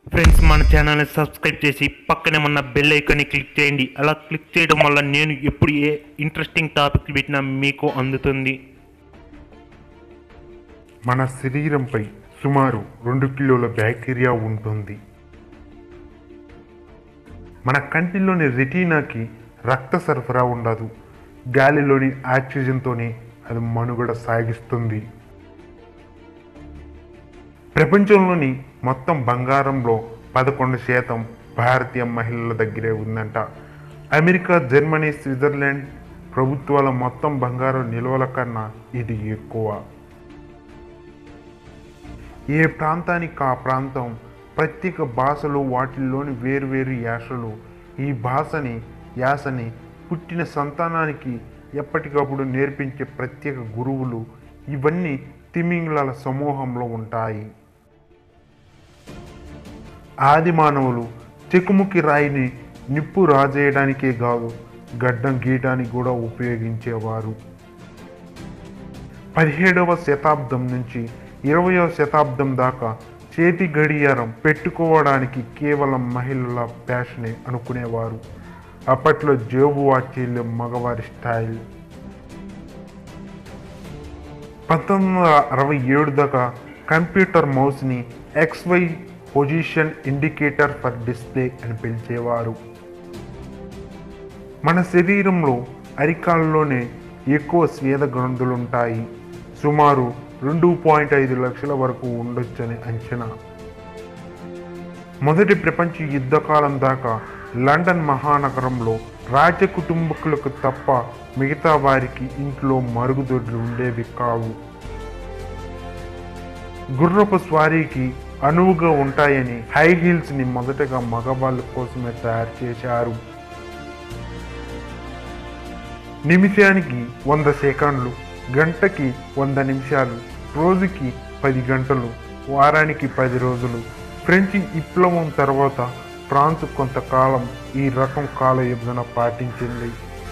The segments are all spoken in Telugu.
ఫ్రెండ్స్ మన ఛానల్ని సబ్స్క్రైబ్ చేసి పక్కనే ఉన్న బెల్ ఐకాన్ని క్లిక్ చేయండి అలా క్లిక్ చేయడం వల్ల నేను ఎప్పుడు ఏ ఇంట్రెస్టింగ్ టాపిక్ పెట్టినా మీకు అందుతుంది మన శరీరంపై సుమారు రెండు కిలోల బ్యాక్టీరియా ఉంటుంది మన కంటిలోని రెటీనాకి రక్త సరఫరా ఉండదు గాలిలోని ఆక్సిజన్తోనే అది మనుగడ సాగిస్తుంది ప్రపంచంలోని మొత్తం బంగారంలో పదకొండు శాతం భారతీయ మహిళల దగ్గరే ఉందంట అమెరికా జర్మనీ స్విట్జర్లాండ్ ప్రభుత్వాల మొత్తం బంగారం నిల్వల కన్నా ఇది ఎక్కువ ఏ ప్రాంతానికి ఆ ప్రాంతం ప్రత్యేక భాషలు వాటిల్లోని వేరువేరు యాసలు ఈ భాషని యాసని పుట్టిన సంతానానికి ఎప్పటికప్పుడు నేర్పించే ప్రత్యేక గురువులు ఇవన్నీ తిమింగళాల సమూహంలో ఉంటాయి ఆది మానవులు చెకుముకి రాయిని నిప్పు రాజేయడానికే కాదు గడ్డం గీయడానికి కూడా ఉపయోగించేవారు పదిహేడవ శతాబ్దం నుంచి ఇరవయవ శతాబ్దం దాకా చేతి గడియారం పెట్టుకోవడానికి కేవలం మహిళల ప్యాషనే అనుకునేవారు అప్పట్లో జేబు వాచీలు మగవారి స్టైల్ పంతొమ్మిది వందల అరవై ఏడు దాకా కంప్యూటర్ మౌస్ని X Y position indicator for display అని పిలిచేవారు మన శరీరంలో అరికాల్లోనే ఎక్కువ స్వేద గ్రంథులుంటాయి సుమారు రెండు పాయింట్ ఐదు లక్షల వరకు ఉండొచ్చని అంచనా మొదటి ప్రపంచ యుద్ధకాలం దాకా లండన్ మహానగరంలో రాజ కుటుంబకులకు తప్ప మిగతా వారికి ఇంట్లో మరుగుదొడ్లు ఉండేవి కావు గుర్రపు స్వారీకి అనువుగా ఉంటాయని హై హీల్స్ ని మొదటగా మగవాళ్ళ కోసమే తయారు చేశారు నిమిషానికి వంద సెకండ్లు గంటకి వంద నిమిషాలు రోజుకి పది గంటలు వారానికి పది రోజులు ఫ్రెంచ్ విప్లవం తర్వాత ఫ్రాన్స్ కొంతకాలం ఈ రకం కాల విభజన పాటించింది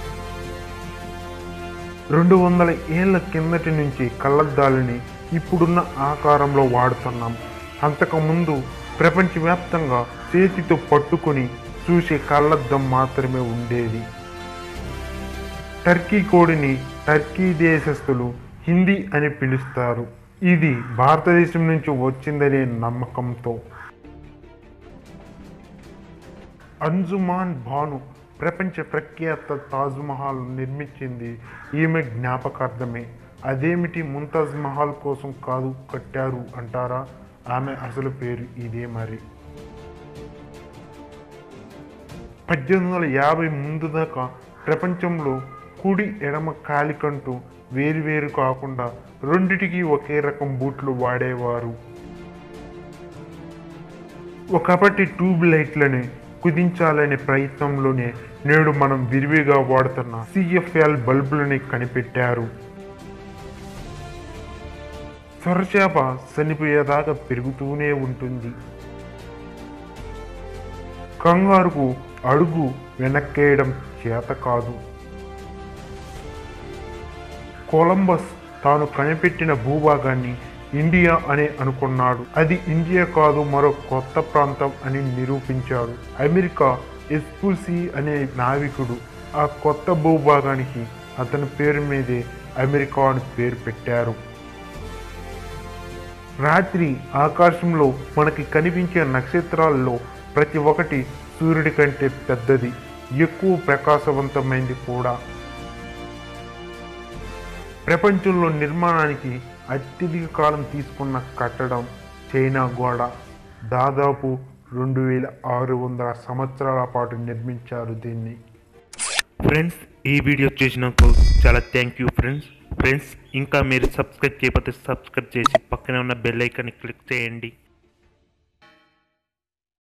రెండు వందల ఏళ్ల కిందటి నుంచి కళ్ళద్దాలని ఇప్పుడున్న ఆకారంలో వాడుతున్నాం అంతకుముందు ప్రపంచవ్యాప్తంగా చేతితో పట్టుకొని చూసే కళ్ళద్దం మాత్రమే ఉండేది టర్కీ కోడిని టర్కీ దేశస్థులు హిందీ అని పిలుస్తారు ఇది భారతదేశం నుంచి వచ్చిందనే నమ్మకంతో అంజుమాన్ భాను ప్రపంచ ప్రఖ్యాత తాజ్ మహల్ నిర్మించింది ఈమె జ్ఞాపకార్థమే అదేమిటి ముంతాజ్ మహల్ కోసం కాదు కట్టారు అంటారా ఆమె అసలు పేరు ఇదే మరి పద్దెనిమిది వందల యాభై ముందు దాకా ప్రపంచంలో కుడి ఎడమ కాలికంటూ వేరువేరు కాకుండా రెండిటికి ఒకే రకం బూట్లు వాడేవారు ఒకప్పటి ట్యూబ్ లైట్లని కుదించాలనే ప్రయత్నంలోనే నేడు మనం విరివిగా వాడుతున్న సిఎఫ్ఎల్ బల్బులని కనిపెట్టారు సొరచేప చనిపోయేదాకా పెరుగుతూనే ఉంటుంది కంగారుకు అడుగు వెనక్కేయడం చేత కాదు కొలంబస్ తాను కనిపెట్టిన భూభాగాన్ని ఇండియా అని అనుకున్నాడు అది ఇండియా కాదు మరో కొత్త ప్రాంతం అని నిరూపించాడు అమెరికా ఎస్పుసి అనే నావికుడు ఆ కొత్త భూభాగానికి అతని పేరు మీదే అమెరికా అని పేరు పెట్టారు రాత్రి ఆకాశంలో మనకి కనిపించే నక్షత్రాల్లో ప్రతి ఒక్కటి సూర్యుడి కంటే పెద్దది ఎక్కువ ప్రకాశవంతమైంది కూడా ప్రపంచంలో నిర్మాణానికి అత్యధిక కాలం తీసుకున్న కట్టడం చైనా గోడ దాదాపు రెండు వేల ఆరు వందల సంవత్సరాల పాటు నిర్మించారు దీన్ని ఫ్రెండ్స్ ఈ వీడియో చూసినందుకు చాలా థ్యాంక్ యూ ఫ్రెండ్స్ ఫ్రెండ్స్ ఇంకా మీరు సబ్స్క్రైబ్ చేయకపోతే సబ్స్క్రైబ్ చేసి పక్కనే ఉన్న బెల్ ఐకాన్ని క్లిక్ చేయండి